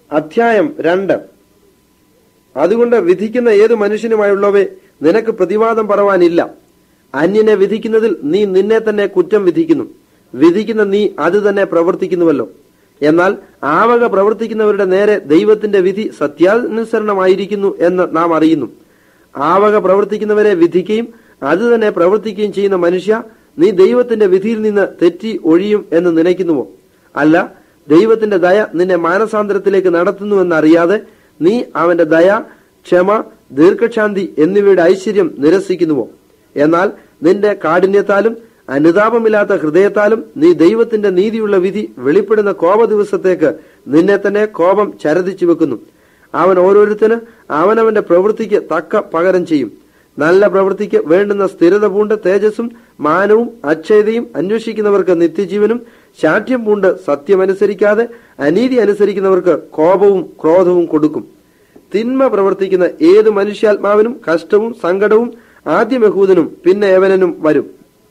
അധ്യായം രണ്ട് അതുകൊണ്ട് വിധിക്കുന്ന ഏതു മനുഷ്യനുമായുള്ളവേ നിനക്ക് പ്രതിവാദം പറവാനില്ല അന്യനെ വിധിക്കുന്നതിൽ നീ നിന്നെ തന്നെ കുറ്റം വിധിക്കുന്നു വിധിക്കുന്ന നീ അത് തന്നെ പ്രവർത്തിക്കുന്നുവല്ലോ എന്നാൽ ആവക പ്രവർത്തിക്കുന്നവരുടെ നേരെ ദൈവത്തിന്റെ വിധി സത്യാനുസരണമായിരിക്കുന്നു എന്ന് നാം അറിയുന്നു ആവക പ്രവർത്തിക്കുന്നവരെ വിധിക്കുകയും അത് തന്നെ പ്രവർത്തിക്കുകയും ചെയ്യുന്ന മനുഷ്യ നീ ദൈവത്തിന്റെ വിധിയിൽ നിന്ന് തെറ്റി ഒഴിയും എന്ന് നനയ്ക്കുന്നുവോ അല്ല ദൈവത്തിന്റെ ദയ നിന്നെ മാനസാന്തരത്തിലേക്ക് നടത്തുന്നുവെന്നറിയാതെ നീ അവന്റെ ദയ ക്ഷമ ദീർഘശാന്തി എന്നിവയുടെ ഐശ്വര്യം നിരസിക്കുന്നുവോ എന്നാൽ നിന്റെ കാഠിന്യത്താലും അനുതാപമില്ലാത്ത ഹൃദയത്താലും നീ ദൈവത്തിന്റെ നീതിയുള്ള വിധി വെളിപ്പെടുന്ന കോപ ദിവസത്തേക്ക് നിന്നെ തന്നെ കോപം ചരതിച്ചു വെക്കുന്നു അവൻ ഓരോരുത്തന് അവനവന്റെ പ്രവൃത്തിക്ക് തക്ക പകരം ചെയ്യും നല്ല പ്രവൃത്തിക്ക് വേണ്ടുന്ന സ്ഥിരത പൂണ്ട് തേജസ്സും മാനവും അക്ഷയതയും അന്വേഷിക്കുന്നവർക്ക് നിത്യജീവനും ശാഠ്യം പൂണ്ട് സത്യമനുസരിക്കാതെ അനീതി അനുസരിക്കുന്നവർക്ക് കോപവും ക്രോധവും കൊടുക്കും തിന്മ പ്രവർത്തിക്കുന്ന ഏത് മനുഷ്യാത്മാവിനും കഷ്ടവും സങ്കടവും ആദ്യം യഹൂദനും പിന്നെ ഏവനും വരും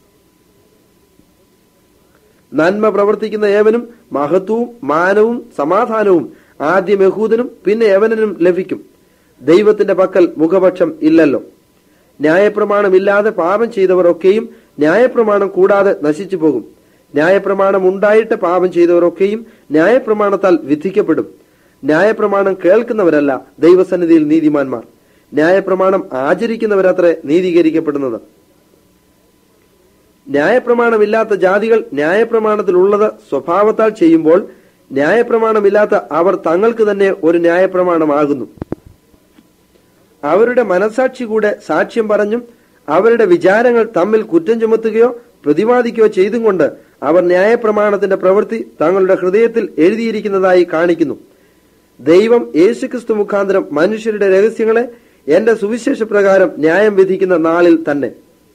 നന്മ പ്രവർത്തിക്കുന്ന ഏവനും മഹത്വവും മാനവും സമാധാനവും ആദ്യം യഹൂദനും പിന്നെ ഏവനും ലഭിക്കും ദൈവത്തിന്റെ പക്കൽ മുഖപക്ഷം ഇല്ലല്ലോ ന്യായപ്രമാണമില്ലാതെ പാപം ചെയ്തവർ ഒക്കെയും ന്യായപ്രമാണം കൂടാതെ നശിച്ചു പോകും ന്യായപ്രമാണം ഉണ്ടായിട്ട് പാപം ചെയ്തവരൊക്കെയും ന്യായപ്രമാണത്താൽ വിധിക്കപ്പെടും ന്യായപ്രമാണം കേൾക്കുന്നവരല്ല ദൈവസന്നിധിയിൽ നീതിമാന്മാർ ന്യായപ്രമാണം ആചരിക്കുന്നവരത്രേ നീതീകരിക്കപ്പെടുന്നത് ന്യായപ്രമാണമില്ലാത്ത ജാതികൾ ന്യായപ്രമാണത്തിലുള്ളത് സ്വഭാവത്താൽ ചെയ്യുമ്പോൾ ന്യായപ്രമാണമില്ലാത്ത അവർ തങ്ങൾക്ക് തന്നെ ഒരു ന്യായപ്രമാണമാകുന്നു അവരുടെ മനസാക്ഷി കൂടെ സാക്ഷ്യം പറഞ്ഞും അവരുടെ വിചാരങ്ങൾ തമ്മിൽ കുറ്റം ചുമത്തുകയോ പ്രതിവാദിക്കുകയോ ചെയ്തും കൊണ്ട് അവർ ന്യായപ്രമാണത്തിന്റെ പ്രവൃത്തി തങ്ങളുടെ ഹൃദയത്തിൽ എഴുതിയിരിക്കുന്നതായി കാണിക്കുന്നു ദൈവം യേശുക്രിസ്തു മുഖാന്തരം മനുഷ്യരുടെ രഹസ്യങ്ങളെ എന്റെ സുവിശേഷ പ്രകാരം ന്യായം വിധിക്കുന്ന നാളിൽ തന്നെ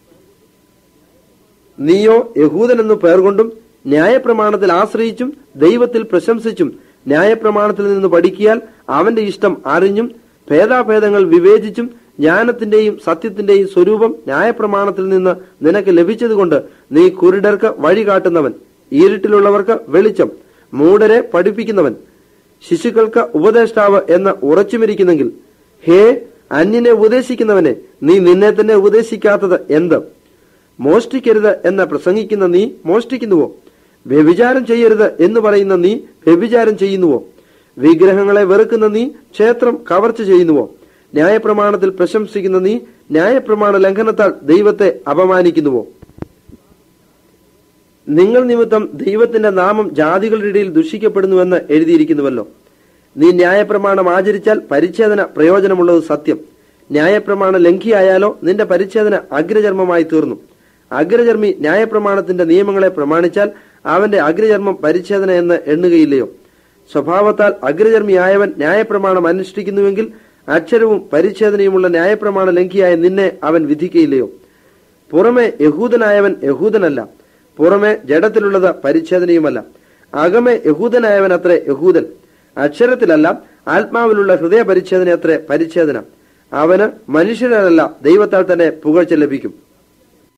നീയോ യഹൂദനെന്നു പേർ കൊണ്ടും ന്യായപ്രമാണത്തിൽ ആശ്രയിച്ചും ദൈവത്തിൽ പ്രശംസിച്ചും ന്യായപ്രമാണത്തിൽ നിന്ന് പഠിക്കിയാൽ അവന്റെ ഇഷ്ടം അറിഞ്ഞും ഭേദാഭേദങ്ങൾ വിവേചിച്ചും ജ്ഞാനത്തിന്റെയും സത്യത്തിന്റെയും സ്വരൂപം ന്യായപ്രമാണത്തിൽ നിന്ന് നിനക്ക് ലഭിച്ചതുകൊണ്ട് നീ കുരുടർക്ക് വഴി കാട്ടുന്നവൻ ഇരുട്ടിലുള്ളവർക്ക് വെളിച്ചം മൂടരെ പഠിപ്പിക്കുന്നവൻ ശിശുക്കൾക്ക് ഉപദേഷ്ടാവ് എന്ന് ഉറച്ചുമിരിക്കുന്നെങ്കിൽ ഹേ അന്യനെ ഉപദേശിക്കുന്നവനെ നീ നിന്നെ തന്നെ ഉപദേശിക്കാത്തത് എന്ത് മോഷ്ടിക്കരുത് എന്ന് പ്രസംഗിക്കുന്ന നീ മോഷ്ടിക്കുന്നുവോ വ്യഭിചാരം ചെയ്യരുത് എന്ന് പറയുന്ന നീ വ്യഭിചാരം ചെയ്യുന്നുവോ വിഗ്രഹങ്ങളെ വെറുക്കുന്ന നീ ക്ഷേത്രം കവർച്ച ചെയ്യുന്നുവോ ന്യായപ്രമാണത്തിൽ പ്രശംസിക്കുന്ന നീ ന്യായപ്രമാണ ലംഘനത്താൽ ദൈവത്തെ അപമാനിക്കുന്നുവോ നിങ്ങൾ നിമിത്തം ദൈവത്തിന്റെ നാമം ജാതികളുടെ ഇടയിൽ ദുഷിക്കപ്പെടുന്നുവെന്ന് എഴുതിയിരിക്കുന്നുവല്ലോ നീ ന്യായപ്രമാണം ആചരിച്ചാൽ പരിച്ഛേദന പ്രയോജനമുള്ളത് സത്യം ന്യായപ്രമാണ ലംഘിയായാലോ നിന്റെ പരിച്ഛേദന അഗ്രചർമ്മമായി തീർന്നു അഗ്രചർമ്മി ന്യായപ്രമാണത്തിന്റെ നിയമങ്ങളെ പ്രമാണിച്ചാൽ അവന്റെ അഗ്രചർമ്മം പരിച്ഛേദന എന്ന് എണ്ണുകയില്ലയോ സ്വഭാവത്താൽ അഗ്രചർമ്മിയായവൻ ന്യായപ്രമാണം അനുഷ്ഠിക്കുന്നുവെങ്കിൽ അക്ഷരവും പരിച്ഛേദനയുമുള്ള ന്യായപ്രമാണ ലംഘിയായ നിന്നെ അവൻ വിധിക്കയില്ലയോ പുറമെ യഹൂദനായവൻ യഹൂദനല്ല പുറമെ ജഡത്തിലുള്ളത് പരിച്ഛേദനയുമല്ല അകമെ യഹൂദനായവൻ അത്രേ യഹൂദൻ അക്ഷരത്തിലല്ല ആത്മാവിലുള്ള ഹൃദയ പരിച്ഛേദന അത്രേ പരിച്ഛേദന അവന് മനുഷ്യരല്ല ദൈവത്താൽ തന്നെ പുകഴ്ച ലഭിക്കും